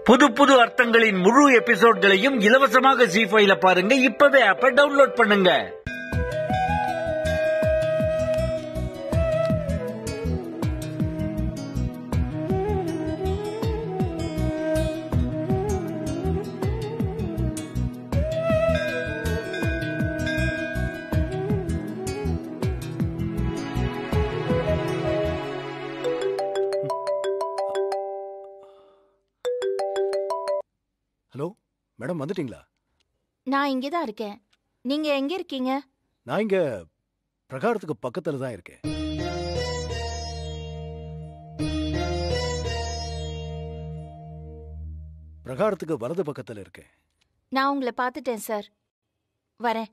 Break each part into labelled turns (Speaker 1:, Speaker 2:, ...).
Speaker 1: புது புது அர்த்தங்களின் முழு எபிசோட்களையும் இலவசமாக ஜி ஃபைல பாருங்க இப்பவே ஆப்ப டவுன்லோட் பண்ணுங்க
Speaker 2: ஹலோ மேடம் வந்துட்டீங்களா
Speaker 3: நான் இங்கே தான் இருக்கேன் நீங்க எங்க இருக்கீங்க
Speaker 2: நான் இங்க பிரகாரத்துக்கு பக்கத்துல தான் இருக்கேன் பிரகாரத்துக்கு வலது பக்கத்துல இருக்கேன்
Speaker 3: நான் உங்களை பார்த்துட்டேன் சார் வரேன்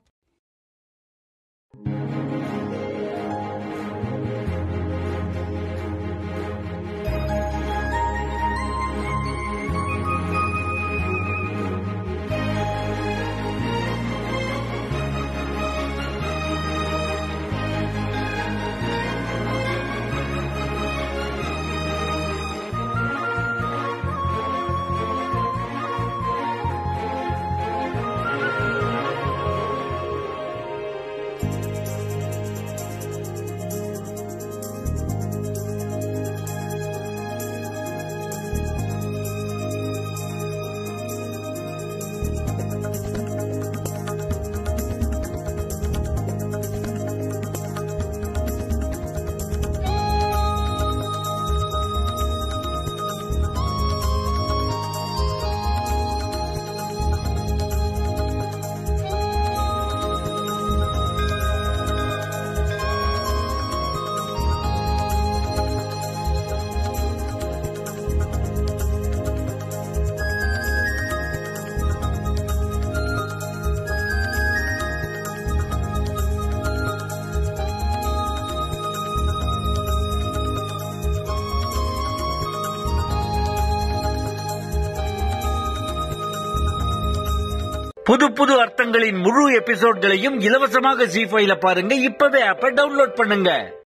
Speaker 1: புது புது அர்த்தங்களின் முழு எபிசோட்களையும் இலவசமாக ஜி ஃபைல பாருங்க இப்பவே ஆப்ப டவுன்லோட் பண்ணுங்க